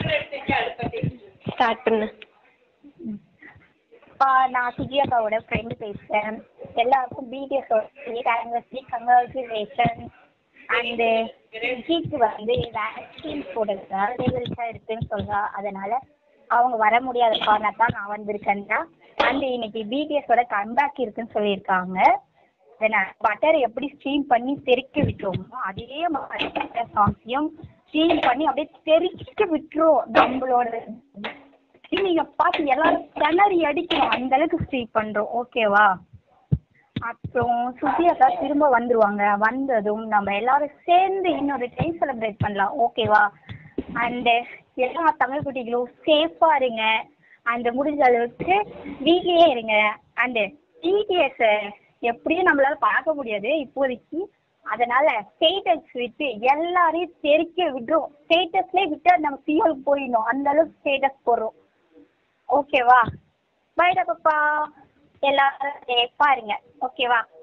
start பண்ணு ஆ, நான் சுஜி அக்காவோட ஃப்ரெண்டு பேசுகிறேன் எல்லாருக்கும் பிடிஎஸ் ஆனிவர்சரி கங்க்ராச்சுலேஷன் அண்டு சுஜிக்கு வந்து வேக்சின் போடுறதுனால ரிசல்ட்டாக இருக்குன்னு சொல்றா அதனால அவங்க வர முடியாத காரணத்தான் நான் வந்திருக்கேன்டா அண்ட் இன்னைக்கு பிடிஎஸோட கம்பேக் இருக்குன்னு சொல்லியிருக்காங்க அதனால் பட்டர் எப்படி ஸ்ட்ரீம் பண்ணி தெறிக்க விட்டுருவோமோ அதே மாதிரி பட்டர் சாங்ஸையும் ஸ்ட்ரீம் பண்ணி அப்படியே தெறிக்க விட்டுரும் நம்மளோட நீங்க பார்த்து எல்லாரும் திணறி அடிக்கணும் அந்த அளவுக்கு ஸ்ட்ரீம் பண்றோம் ஓகேவா அப்புறம் சுஜியாக்கா திரும்ப வந்துருவாங்க வந்ததும் நம்ம எல்லாரும் சேர்ந்து இன்னொரு டைம் செலிப்ரேட் பண்ணலாம் ஓகேவா அண்டு எல்லா தமிழ் குட்டிகளும் சேஃபா இருங்க அண்ட் முடிஞ்ச அளவுக்கு வீட்லயே இருங்க அண்டு டிடிஎஸ் எப்படியும் நம்மளால பார்க்க முடியாது இப்போதைக்கு அதனால ஸ்டேட்டஸ் விட்டு எல்லாரையும் தெறிக்க விட்டுரும் ஸ்டேட்டஸ்லேயே விட்டு நம்ம சிஎல் போயிடணும் அந்த அளவுக்கு ஸ்டேட்டஸ் போடுறோம் ஓகேவா பைடா பாப்பா எல்லாரும் சேஃபா இருங்க ஓகேவா